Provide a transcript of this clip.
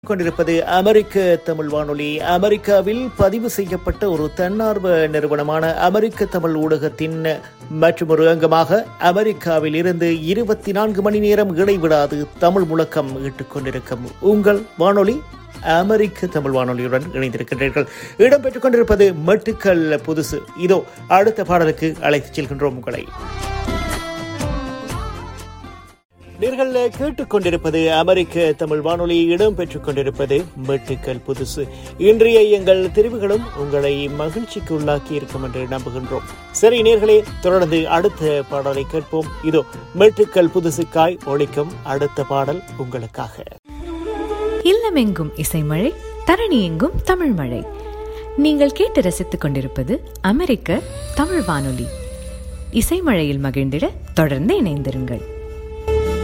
கொண்டிருப்பது அமெரிக்க தமிழ் வானொலி அமெரிக்காவில் பதிவு செய்யப்பட்ட ஒரு தன்னார்வ நிறுவனமான அமெரிக்க தமிழ் ஊடகத்தின் மற்றும் ஒரு அங்கமாக அமெரிக்காவில் இருந்து இருபத்தி நான்கு மணி நேரம் இடைவிடாது தமிழ் முழக்கம் இட்டுக் கொண்டிருக்கும் உங்கள் வானொலி அமெரிக்க தமிழ் வானொலியுடன் இணைந்திருக்கின்றீர்கள் இடம்பெற்றுக் கொண்டிருப்பது மெட்டுக்கள் புதுசு இதோ அடுத்த பாடலுக்கு அழைத்துச் செல்கின்றோம் உங்களை நீங்கள் கேட்டுக்கொண்டிருப்பது அமெரிக்க தமிழ் வானொலி இடம் பெற்றுக் கொண்டிருப்பது மெட்டுக்கள் புதுசு இன்றைய எங்கள் தெரிவுகளும் உங்களை மகிழ்ச்சிக்கு உள்ளாக்கி இருக்கும் என்று நம்புகின்றோம் சரி நேர்களே தொடர்ந்து அடுத்த பாடலை கேட்போம் இதோ மெட்டுக்கள் புதுசுக்காய் ஒழிக்கும் அடுத்த பாடல் உங்களுக்காக இல்லமெங்கும் இசைமழை தரணி எங்கும் தமிழ் மழை நீங்கள் கேட்டு ரசித்துக் கொண்டிருப்பது அமெரிக்க தமிழ் வானொலி இசைமழையில் மகிழ்ந்திட தொடர்ந்து இணைந்திருங்கள்